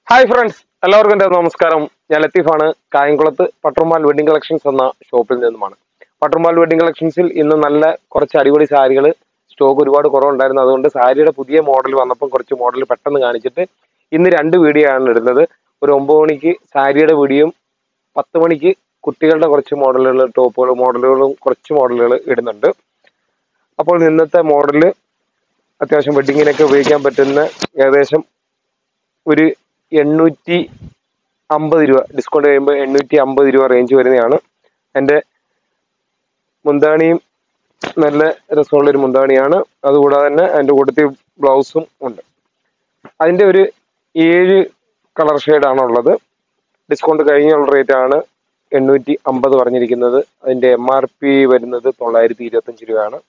hi friends എല്ലാവർക്കും എൻ്റെ നമസ്കാരം ഞാൻ ലത്തീഫാണ് കായംകുളത്ത് പട്ടർമാൽ വെഡിങ് കളക്ഷൻസ് എന്ന ഷോപ്പിൽ നിന്നുമാണ് പട്ടർമാൽ വെഡിങ് കളക്ഷൻസിൽ ഇന്ന് നല്ല കുറച്ച് അടിപൊളി സാരികൾ സ്റ്റോക്ക് ഒരുപാട് കുറവുണ്ടായിരുന്നു അതുകൊണ്ട് സാരിയുടെ പുതിയ മോഡൽ വന്നപ്പോൾ കുറച്ച് മോഡൽ പെട്ടെന്ന് കാണിച്ചിട്ട് ഇന്ന് രണ്ട് വീഡിയോ ആണ് ഇടുന്നത് ഒരു ഒമ്പത് മണിക്ക് സാരിയുടെ വീഡിയോയും പത്ത് മണിക്ക് കുട്ടികളുടെ കുറച്ച് മോഡലുകൾ ടോപ്പുകൾ മോഡലുകളും കുറച്ച് മോഡലുകൾ ഇടുന്നുണ്ട് അപ്പോൾ ഇന്നത്തെ മോഡല് അത്യാവശ്യം വെഡിങ്ങിനൊക്കെ ഉപയോഗിക്കാൻ പറ്റുന്ന ഏകദേശം ഒരു എണ്ണൂറ്റി അമ്പത് രൂപ ഡിസ്കൗണ്ട് കഴിയുമ്പോൾ എണ്ണൂറ്റി അമ്പത് രൂപ റേഞ്ച് വരുന്നതാണ് എൻ്റെ മുന്താണിയും നല്ല രസമുള്ളൊരു മുന്താണിയാണ് അതുകൂടാതെ തന്നെ അതിൻ്റെ കൂട്ടത്തിൽ ബ്ലൗസും ഉണ്ട് അതിൻ്റെ ഒരു ഏഴ് കളർ ഷെയ്ഡാണ് ഉള്ളത് ഡിസ്കൗണ്ട് കഴിഞ്ഞുള്ള റേറ്റ് ആണ് എണ്ണൂറ്റി അമ്പത് പറഞ്ഞിരിക്കുന്നത് അതിൻ്റെ എം ആർ പി വരുന്നത് തൊള്ളായിരത്തി ഇരുപത്തഞ്ച് രൂപയാണ്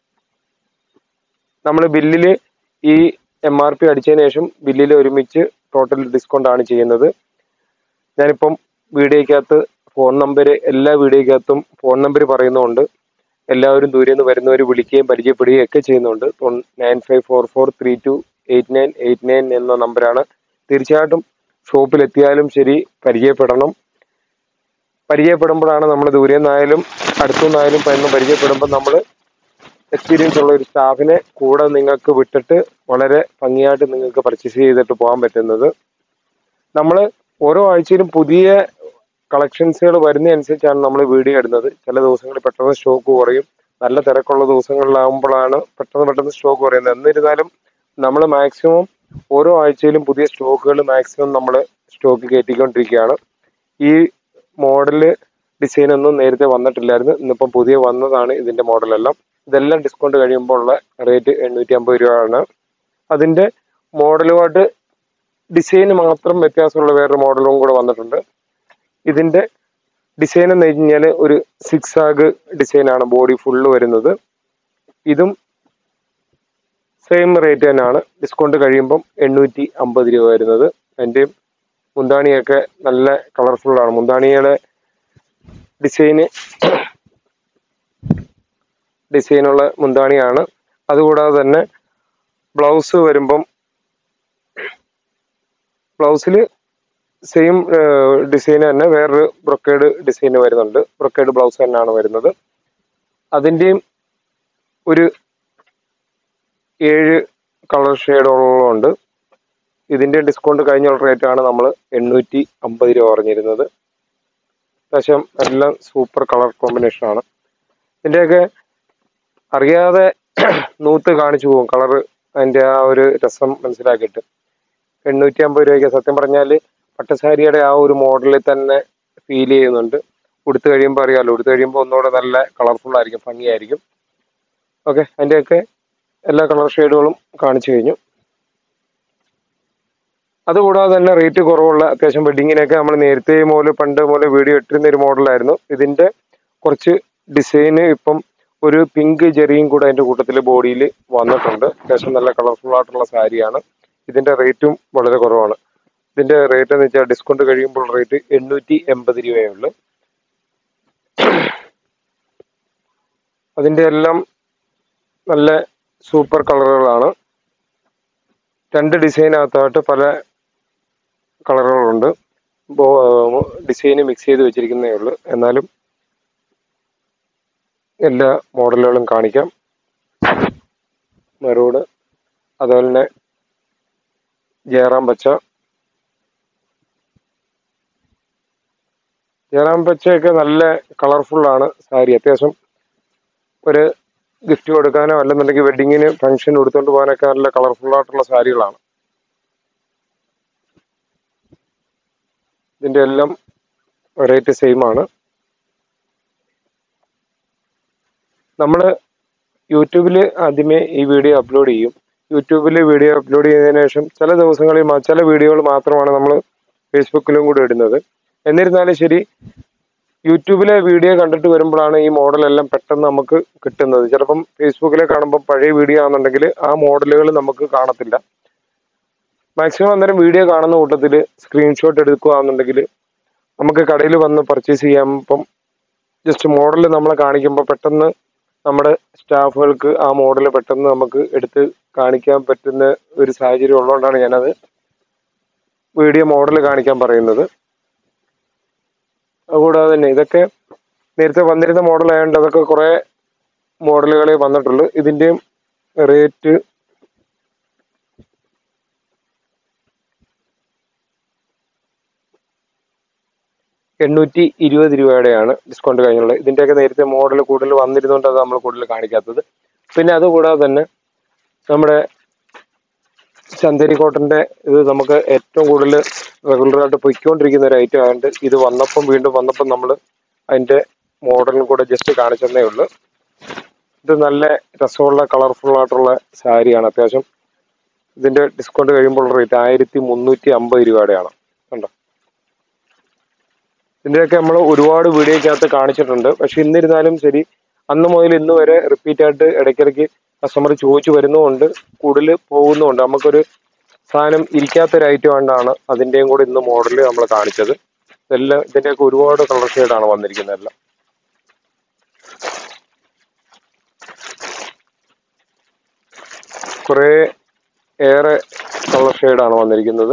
നമ്മൾ ബില്ലിൽ ഈ എം ആർ പി അടിച്ചതിന് ശേഷം ബില്ലിൽ ഒരുമിച്ച് ടോട്ടൽ ഡിസ്കൗണ്ട് ആണ് ചെയ്യുന്നത് ഞാനിപ്പം വീഡിയോയ്ക്കകത്ത് ഫോൺ നമ്പർ എല്ലാ വീഡിയോയ്ക്കകത്തും ഫോൺ നമ്പർ പറയുന്നുണ്ട് എല്ലാവരും ദൂരെ നിന്ന് വരുന്നവർ വിളിക്കുകയും പരിചയപ്പെടുകയും ഒക്കെ ചെയ്യുന്നുണ്ട് nine five four four three two eight nine eight nine എന്ന നമ്പറാണ് തീർച്ചയായിട്ടും ഷോപ്പിലെത്തിയാലും ശരി പരിചയപ്പെടണം പരിചയപ്പെടുമ്പോഴാണ് നമ്മൾ ദൂരെ നിന്നായാലും അടുത്തു നിന്നായാലും എന്ന് പരിചയപ്പെടുമ്പോൾ നമ്മൾ എക്സ്പീരിയൻസ് ഉള്ള ഒരു സ്റ്റാഫിനെ കൂടെ നിങ്ങൾക്ക് വിട്ടിട്ട് വളരെ ഭംഗിയായിട്ട് നിങ്ങൾക്ക് പർച്ചേസ് ചെയ്തിട്ട് പോകാൻ പറ്റുന്നത് നമ്മൾ ഓരോ ആഴ്ചയിലും പുതിയ കളക്ഷൻസുകൾ വരുന്നതനുസരിച്ചാണ് നമ്മൾ വീഡിയോ ഇടുന്നത് ചില ദിവസങ്ങളിൽ പെട്ടെന്ന് സ്റ്റോക്ക് കുറയും നല്ല തിരക്കുള്ള ദിവസങ്ങളിലാകുമ്പോഴാണ് പെട്ടെന്ന് പെട്ടെന്ന് സ്റ്റോക്ക് കുറയുന്നത് എന്നിരുന്നാലും നമ്മൾ മാക്സിമം ഓരോ ആഴ്ചയിലും പുതിയ സ്റ്റോക്കുകൾ മാക്സിമം നമ്മൾ സ്റ്റോക്ക് കയറ്റിക്കൊണ്ടിരിക്കുകയാണ് ഈ മോഡല് ഡിസൈൻ ഒന്നും നേരത്തെ വന്നിട്ടില്ലായിരുന്നു ഇന്നിപ്പം പുതിയ വന്നതാണ് ഇതിന്റെ മോഡലെല്ലാം ഇതെല്ലാം ഡിസ്കൗണ്ട് കഴിയുമ്പോൾ ഉള്ള റേറ്റ് എണ്ണൂറ്റി അമ്പത് രൂപയാണ് അതിന്റെ മോഡലുമായിട്ട് ഡിസൈന് മാത്രം വ്യത്യാസമുള്ള വേറൊരു മോഡലും കൂടെ വന്നിട്ടുണ്ട് ഇതിന്റെ ഡിസൈൻ എന്ന് വെച്ച് കഴിഞ്ഞാൽ ഒരു സിക്സ് ആഗ് ഡിസൈനാണ് ബോഡി ഫുള്ള് വരുന്നത് ഇതും സെയിം റേറ്റ് തന്നെയാണ് ഡിസ്കൗണ്ട് കഴിയുമ്പം എണ്ണൂറ്റി അമ്പത് രൂപ വരുന്നത് അതിൻ്റെ മുന്താണിയൊക്കെ നല്ല കളർഫുള്ളാണ് മുന്താണിയുടെ ഡിസൈന് ഡിസൈനുള്ള മുന്താണിയാണ് അതുകൂടാതെ തന്നെ ബ്ലൗസ് വരുമ്പം ബ്ലൗസിൽ സെയിം ഡിസൈൻ തന്നെ വേറൊരു ബ്രൊക്കേഡ് ഡിസൈൻ വരുന്നുണ്ട് ബ്രൊക്കേഡ് ബ്ലൗസ് തന്നെയാണ് വരുന്നത് അതിൻ്റെയും ഒരു ഏഴ് കളർ ഷെയ്ഡുകളുണ്ട് ഇതിൻ്റെ ഡിസ്കൗണ്ട് കഴിഞ്ഞുള്ള റേറ്റ് ആണ് നമ്മൾ എണ്ണൂറ്റി അമ്പത് രൂപ പറഞ്ഞിരുന്നത് അത്യാവശ്യം എല്ലാം സൂപ്പർ കളർ കോമ്പിനേഷൻ ആണ് ഇതിൻ്റെയൊക്കെ അറിയാതെ നൂത്ത് കാണിച്ചു പോകും കളർ അതിൻ്റെ ആ ഒരു രസം മനസ്സിലാക്കിയിട്ട് എണ്ണൂറ്റി അമ്പത് രൂപയ്ക്ക് സത്യം പറഞ്ഞാൽ പട്ടുസാരിയുടെ ആ ഒരു മോഡലിൽ തന്നെ ഫീൽ ചെയ്യുന്നുണ്ട് ഉടുത്ത് കഴിയുമ്പോൾ അറിയാമല്ലോ ഉടുത്ത് കഴിയുമ്പോൾ ഒന്നുകൂടെ നല്ല കളർഫുൾ ആയിരിക്കും ഭംഗിയായിരിക്കും ഓക്കെ അതിൻ്റെയൊക്കെ എല്ലാ കളർ ഷെയ്ഡുകളും കാണിച്ചു കഴിഞ്ഞു അതുകൂടാതെ തന്നെ റേറ്റ് കുറവുള്ള അത്യാവശ്യം വെഡിങ്ങിനൊക്കെ നമ്മൾ നേരത്തെ മുതൽ പണ്ട് മുതൽ വീഡിയോ ഇട്ടിരുന്ന ഒരു മോഡലായിരുന്നു ഇതിന്റെ കുറച്ച് ഡിസൈന് ഇപ്പം ഒരു പിങ്ക് ജെറിയും കൂടെ അതിന്റെ കൂട്ടത്തിൽ ബോഡിയിൽ വന്നിട്ടുണ്ട് അത്യാവശ്യം നല്ല കളർഫുൾ ആയിട്ടുള്ള സാരിയാണ് ഇതിന്റെ റേറ്റും വളരെ കുറവാണ് ഇതിന്റെ റേറ്റ് എന്ന് വെച്ചാൽ ഡിസ്കൗണ്ട് കഴിയുമ്പോൾ റേറ്റ് എണ്ണൂറ്റി എൺപത് രൂപയേ ഉള്ളൂ അതിന്റെ എല്ലാം നല്ല സൂപ്പർ കളറുകളാണ് രണ്ട് ഡിസൈനകത്തായിട്ട് പല കളറുകളുണ്ട് ഡിസൈന് മിക്സ് ചെയ്ത് വെച്ചിരിക്കുന്നേ ഉള്ളൂ എന്നാലും എല്ലാ മോഡലുകളും കാണിക്കാം മെറൂഡ് അതുപോലെ തന്നെ ജയറാം പച്ച ജയറാം പച്ചയൊക്കെ നല്ല കളർഫുള്ളാണ് സാരി അത്യാവശ്യം ഒരു ഗിഫ്റ്റ് കൊടുക്കാനോ അല്ലെന്നുണ്ടെങ്കിൽ വെഡിങ്ങിന് ഫംഗ്ഷൻ എടുത്തുകൊണ്ട് പോകാനൊക്കെ നല്ല കളർഫുൾ ആയിട്ടുള്ള സാരികളാണ് ഇതിന്റെ എല്ലാം റേറ്റ് സെയിം ആണ് നമ്മൾ യൂട്യൂബിൽ ആദ്യമേ ഈ വീഡിയോ അപ്ലോഡ് ചെയ്യും യൂട്യൂബിൽ വീഡിയോ അപ്ലോഡ് ചെയ്തതിനു ശേഷം ചില ദിവസങ്ങളിൽ മാ- ചില വീഡിയോകൾ മാത്രമാണ് നമ്മൾ ഫേസ്ബുക്കിലും കൂടെ ഇടുന്നത് എന്നിരുന്നാലും ശരി യൂട്യൂബിലെ വീഡിയോ കണ്ടിട്ട് വരുമ്പോഴാണ് ഈ മോഡലെല്ലാം പെട്ടെന്ന് നമുക്ക് കിട്ടുന്നത് ചിലപ്പം ഫേസ്ബുക്കിലെ കാണുമ്പോൾ പഴയ വീഡിയോ ആണെന്നുണ്ടെങ്കിൽ ആ മോഡലുകൾ നമുക്ക് കാണത്തില്ല മാക്സിമം അന്നേരം വീഡിയോ കാണുന്ന കൂട്ടത്തിൽ സ്ക്രീൻഷോട്ട് എടുക്കുകയാണെന്നുണ്ടെങ്കിൽ നമുക്ക് കടയിൽ വന്ന് പർച്ചേസ് ചെയ്യാം ജസ്റ്റ് മോഡൽ നമ്മളെ കാണിക്കുമ്പോൾ പെട്ടെന്ന് നമ്മുടെ സ്റ്റാഫുകൾക്ക് ആ മോഡൽ പെട്ടെന്ന് നമുക്ക് എടുത്ത് കാണിക്കാൻ പറ്റുന്ന ഒരു സാഹചര്യം ഉള്ളതുകൊണ്ടാണ് ഞാനത് വീഡിയോ മോഡൽ കാണിക്കാൻ പറയുന്നത് അതുകൂടാതെ തന്നെ ഇതൊക്കെ നേരത്തെ വന്നിരുന്ന മോഡൽ ആയതുകൊണ്ട് അതൊക്കെ കുറേ മോഡലുകളെ വന്നിട്ടുള്ളൂ ഇതിൻ്റെയും റേറ്റ് എണ്ണൂറ്റി ഇരുപത് രൂപയുടെയാണ് ഡിസ്കൗണ്ട് കഴിഞ്ഞുള്ളത് ഇതിൻ്റെയൊക്കെ നേരത്തെ മോഡൽ കൂടുതൽ വന്നിരുന്നുകൊണ്ട് അത് നമ്മൾ കൂടുതൽ കാണിക്കാത്തത് പിന്നെ അതുകൂടാതെ തന്നെ നമ്മുടെ ചന്ദേരി കോട്ടന്റെ ഇത് നമുക്ക് ഏറ്റവും കൂടുതൽ റെഗുലറായിട്ട് പൊയ്ക്കൊണ്ടിരിക്കുന്ന ഒരു ഐറ്റം ആയതുകൊണ്ട് ഇത് വന്നപ്പം വീണ്ടും വന്നപ്പം നമ്മൾ അതിന്റെ മോഡലും കൂടെ ജസ്റ്റ് കാണിച്ചതേ ഉള്ളൂ ഇത് നല്ല രസമുള്ള കളർഫുൾ ആയിട്ടുള്ള സാരിയാണ് അത്യാവശ്യം ഇതിന്റെ ഡിസ്കൗണ്ട് കഴിയുമ്പോൾ റേറ്റ് ആയിരത്തി മുന്നൂറ്റി അമ്പത് രൂപയുടെയാണ് കണ്ടോ ഇതിന്റെയൊക്കെ നമ്മൾ ഒരുപാട് വീഡിയോക്കകത്ത് കാണിച്ചിട്ടുണ്ട് പക്ഷെ എന്നിരുന്നാലും ശരി അന്ന് മുതൽ ഇന്ന് വരെ റിപ്പീറ്റ് ആയിട്ട് ഇടയ്ക്കിടയ്ക്ക് കസ്റ്റമർ ചോദിച്ചു വരുന്നതുകൊണ്ട് കൂടുതൽ പോകുന്നുമുണ്ട് നമുക്കൊരു സാധനം ഇരിക്കാത്തൊരു ഐറ്റം കൊണ്ടാണ് അതിന്റെയും കൂടെ ഇന്ന് മോഡൽ നമ്മൾ കാണിച്ചത് ഇതെല്ലാം ഇതിന്റെയൊക്കെ ഒരുപാട് കളർ ഷെയ്ഡാണ് വന്നിരിക്കുന്നത് എല്ലാം കുറേ ഏറെ കളർ ഷെയ്ഡാണ് വന്നിരിക്കുന്നത്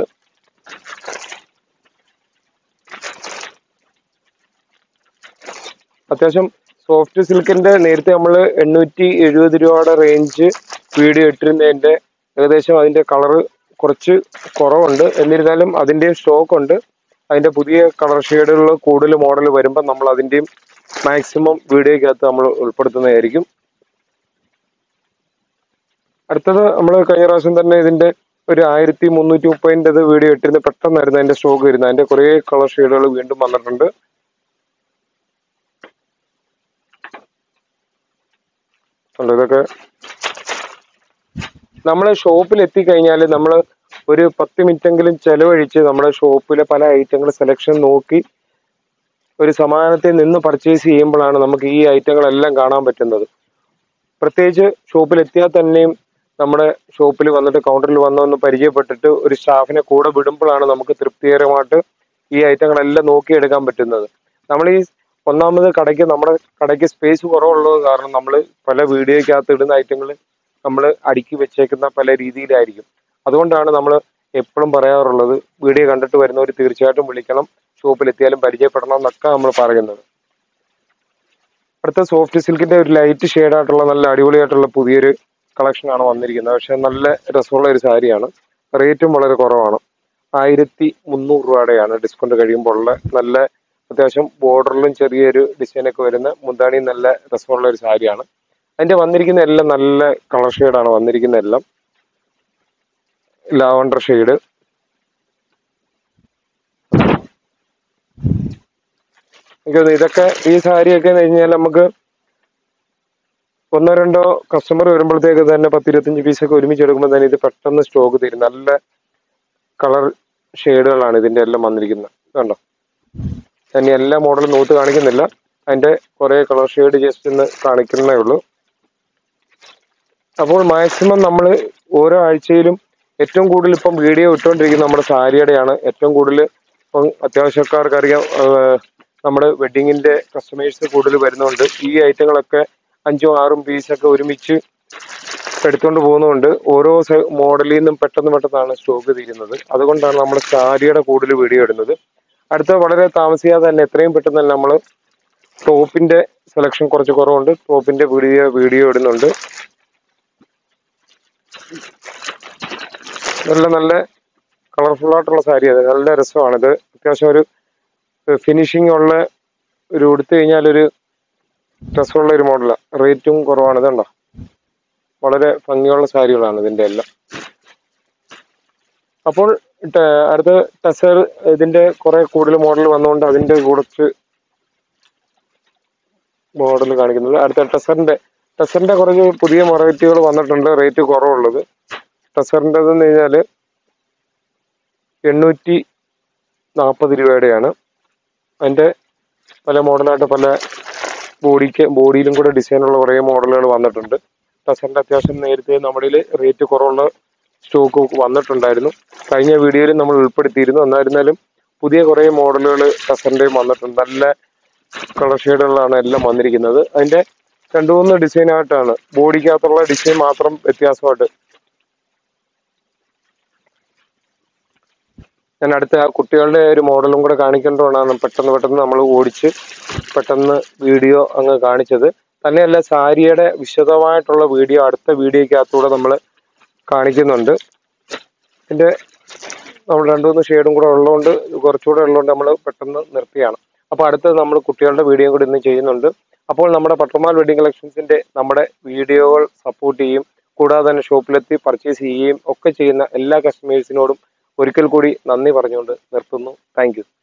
അത്യാവശ്യം സോഫ്റ്റ് സിൽക്കിന്റെ നേരത്തെ നമ്മൾ എണ്ണൂറ്റി എഴുപത് രൂപയുടെ റേഞ്ച് വീഡിയോ ഇട്ടിരുന്നതിന്റെ ഏകദേശം അതിന്റെ കളറ് കുറച്ച് കുറവുണ്ട് എന്നിരുന്നാലും അതിന്റെ സ്റ്റോക്ക് ഉണ്ട് അതിന്റെ പുതിയ കളർ ഷെയ്ഡുകൾ കൂടുതൽ മോഡൽ വരുമ്പോൾ നമ്മൾ അതിന്റെയും മാക്സിമം വീഡിയോക്കകത്ത് നമ്മൾ ഉൾപ്പെടുത്തുന്നതായിരിക്കും അടുത്തത് നമ്മൾ കഴിഞ്ഞ പ്രാവശ്യം തന്നെ ഇതിന്റെ ഒരു ആയിരത്തി മുന്നൂറ്റി മുപ്പതിൻ്റെ വീഡിയോ ഇട്ടിരുന്ന് പെട്ടെന്നായിരുന്നു അതിന്റെ സ്റ്റോക്ക് വരുന്നത് അതിന്റെ കുറേ കളർ ഷെയ്ഡുകൾ വീണ്ടും വന്നിട്ടുണ്ട് ഉണ്ട് ഇതൊക്കെ നമ്മളെ ഷോപ്പിൽ എത്തിക്കഴിഞ്ഞാൽ നമ്മൾ ഒരു പത്ത് മിനിറ്റെങ്കിലും ചെലവഴിച്ച് നമ്മുടെ ഷോപ്പിലെ പല ഐറ്റങ്ങൾ സെലക്ഷൻ നോക്കി ഒരു സമാധാനത്തിൽ നിന്ന് പർച്ചേസ് ചെയ്യുമ്പോഴാണ് നമുക്ക് ഈ ഐറ്റങ്ങളെല്ലാം കാണാൻ പറ്റുന്നത് പ്രത്യേകിച്ച് ഷോപ്പിൽ എത്തിയാൽ തന്നെയും നമ്മുടെ ഷോപ്പിൽ വന്നിട്ട് കൗണ്ടറിൽ വന്നൊന്ന് പരിചയപ്പെട്ടിട്ട് ഒരു സ്റ്റാഫിനെ കൂടെ വിടുമ്പോഴാണ് നമുക്ക് തൃപ്തികരമായിട്ട് ഈ ഐറ്റങ്ങളെല്ലാം നോക്കിയെടുക്കാൻ പറ്റുന്നത് നമ്മൾ ഈ ഒന്നാമത് കടയ്ക്ക് നമ്മുടെ കടയ്ക്ക് സ്പേസ് കുറവുള്ളത് കാരണം നമ്മൾ പല വീഡിയോയ്ക്കകത്ത് ഇടുന്ന ഐറ്റങ്ങൾ നമ്മൾ അടുക്കി വെച്ചേക്കുന്ന പല രീതിയിലായിരിക്കും അതുകൊണ്ടാണ് നമ്മൾ എപ്പോഴും പറയാറുള്ളത് വീഡിയോ കണ്ടിട്ട് വരുന്നവർ തീർച്ചയായിട്ടും വിളിക്കണം ഷോപ്പിൽ എത്തിയാലും പരിചയപ്പെടണം എന്നൊക്കെ നമ്മൾ പറയുന്നത് അടുത്ത സോഫ്റ്റ് സിൽക്കിന്റെ ഒരു ലൈറ്റ് ഷെയ്ഡായിട്ടുള്ള നല്ല അടിപൊളിയായിട്ടുള്ള പുതിയൊരു കളക്ഷൻ ആണ് വന്നിരിക്കുന്നത് പക്ഷെ നല്ല രസമുള്ള ഒരു സാരിയാണ് റേറ്റും വളരെ കുറവാണ് ആയിരത്തി മുന്നൂറ് രൂപയുടെയാണ് ഡിസ്കൗണ്ട് കഴിയുമ്പോൾ ഉള്ള നല്ല അത്യാവശ്യം ബോർഡറിലും ചെറിയൊരു ഡിസൈനൊക്കെ വരുന്ന മുന്താണി നല്ല രസമുള്ള ഒരു സാരിയാണ് അതിന്റെ വന്നിരിക്കുന്ന എല്ലാം നല്ല കളർ ഷെയ്ഡാണ് വന്നിരിക്കുന്ന എല്ലാം ലാവണ്ടർ ഷെയ്ഡ് എനിക്ക് തോന്നുന്നു ഇതൊക്കെ ഈ സാരിയൊക്കെ എന്ന് കഴിഞ്ഞാൽ നമുക്ക് ഒന്നോ രണ്ടോ കസ്റ്റമർ വരുമ്പോഴത്തേക്ക് തന്നെ പത്ത് ഇരുപത്തഞ്ച് പീസൊക്കെ ഒരുമിച്ച് എടുക്കുമ്പോൾ തന്നെ ഇത് പെട്ടെന്ന് സ്റ്റോക്ക് തരും നല്ല കളർ ഷെയ്ഡുകളാണ് ഇതിന്റെ എല്ലാം വന്നിരിക്കുന്നത് കണ്ടോ ഞാൻ എല്ലാ മോഡലും നോട്ട് കാണിക്കുന്നില്ല അതിന്റെ കുറെ കളർ ഷെയ്ഡ് ജസ്റ്റ് ഒന്ന് കാണിക്കുന്നേ ഉള്ളൂ അപ്പോൾ മാക്സിമം നമ്മൾ ഓരോ ആഴ്ചയിലും ഏറ്റവും കൂടുതൽ ഇപ്പം വീഡിയോ ഇട്ടുകൊണ്ടിരിക്കുന്നത് നമ്മുടെ സാരിയുടെയാണ് ഏറ്റവും കൂടുതൽ ഇപ്പം അത്യാവശ്യക്കാർക്ക് അറിയാം നമ്മുടെ വെഡിങ്ങിന്റെ കസ്റ്റമേഴ്സ് കൂടുതൽ വരുന്നുണ്ട് ഈ ഐറ്റങ്ങളൊക്കെ അഞ്ചും ആറും പീസൊക്കെ ഒരുമിച്ച് എടുത്തുകൊണ്ട് പോകുന്നതുകൊണ്ട് ഓരോ മോഡലിൽ നിന്നും പെട്ടെന്ന് പെട്ടെന്നാണ് സ്റ്റോക്ക് തീരുന്നത് അതുകൊണ്ടാണ് നമ്മൾ സാരിയുടെ കൂടുതൽ വീഡിയോ ഇടുന്നത് അടുത്ത വളരെ താമസിയാതെ തന്നെ എത്രയും പെട്ടെന്ന് തന്നെ നമ്മൾ ടോപ്പിന്റെ സെലക്ഷൻ കുറച്ച് കുറവുണ്ട് ടോപ്പിന്റെ വീഡിയോ വീഡിയോ ഇടുന്നുണ്ട് നല്ല നല്ല കളർഫുൾ ആയിട്ടുള്ള സാരി അത് നല്ല രസമാണിത് അത്യാവശ്യം ഒരു ഫിനിഷിംഗ് ഉള്ള ഒരു ഉടുത്തു കഴിഞ്ഞാൽ ഒരു രസമുള്ള ഒരു മോഡലാണ് റേറ്റും കുറവാണ് ഇതുണ്ടോ വളരെ ഭംഗിയുള്ള സാരികളാണ് ഇതിന്റെ എല്ലാം അപ്പോൾ ട- അടുത്ത ടെസർ ഇതിന്റെ കുറെ കൂടുതൽ മോഡൽ വന്നുകൊണ്ട് അതിന്റെ കുറച്ച് മോഡൽ കാണിക്കുന്നത് അടുത്ത ടെസറിന്റെ ടെസറിന്റെ കുറച്ച് പുതിയ വെറൈറ്റികൾ വന്നിട്ടുണ്ട് റേറ്റ് കുറവുള്ളത് ടെസറിൻ്റെത് എന്ന് കഴിഞ്ഞാല് എണ്ണൂറ്റി നാൽപ്പത് രൂപയുടെയാണ് അതിന്റെ പല മോഡലായിട്ട് പല ബോഡിക്ക് ബോഡിയിലും കൂടെ ഡിസൈനുള്ള കുറേ മോഡലുകൾ വന്നിട്ടുണ്ട് ടെസറിന്റെ അത്യാവശ്യം നേരത്തെ നമ്മുടെ റേറ്റ് കുറവുള്ള സ്റ്റോക്ക് വന്നിട്ടുണ്ടായിരുന്നു കഴിഞ്ഞ വീഡിയോയിൽ നമ്മൾ ഉൾപ്പെടുത്തിയിരുന്നു എന്നായിരുന്നാലും പുതിയ കുറേ മോഡലുകൾ ടെസറിന്റെയും വന്നിട്ടുണ്ട് നല്ല കളർ ഷെയ്ഡുകളാണ് എല്ലാം വന്നിരിക്കുന്നത് അതിന്റെ രണ്ടു മൂന്ന് ഡിസൈൻ ആയിട്ടാണ് ബോഡിക്കകത്തുള്ള ഡിസൈൻ മാത്രം വ്യത്യാസമായിട്ട് ഞാൻ അടുത്ത ആ കുട്ടികളുടെ ഒരു മോഡലും കൂടെ കാണിക്കേണ്ടതാണ് പെട്ടെന്ന് പെട്ടെന്ന് നമ്മൾ ഓടിച്ച് പെട്ടെന്ന് വീഡിയോ അങ്ങ് കാണിച്ചത് തന്നെയല്ല സാരിയുടെ വിശദമായിട്ടുള്ള വീഡിയോ അടുത്ത വീഡിയോയ്ക്കകത്തൂടെ നമ്മൾ കാണിക്കുന്നുണ്ട് ഇതിന്റെ നമ്മൾ രണ്ടു മൂന്ന് ഷെയ്ഡും കൂടെ ഉള്ളതുകൊണ്ട് കുറച്ചുകൂടെ ഉള്ളതുകൊണ്ട് നമ്മൾ പെട്ടെന്ന് നിർത്തിയാണ് അപ്പോൾ അടുത്തത് നമ്മൾ കുട്ടികളുടെ വീഡിയോ കൂടി ഇന്ന് ചെയ്യുന്നുണ്ട് അപ്പോൾ നമ്മുടെ പട്ടർമാൽ വെഡിങ് കളക്ഷൻസിന്റെ നമ്മുടെ വീഡിയോകൾ സപ്പോർട്ട് ചെയ്യും കൂടാതെ തന്നെ ഷോപ്പിലെത്തി പർച്ചേസ് ചെയ്യുകയും ഒക്കെ ചെയ്യുന്ന എല്ലാ കസ്റ്റമേഴ്സിനോടും ഒരിക്കൽ കൂടി നന്ദി പറഞ്ഞുകൊണ്ട് നിർത്തുന്നു താങ്ക്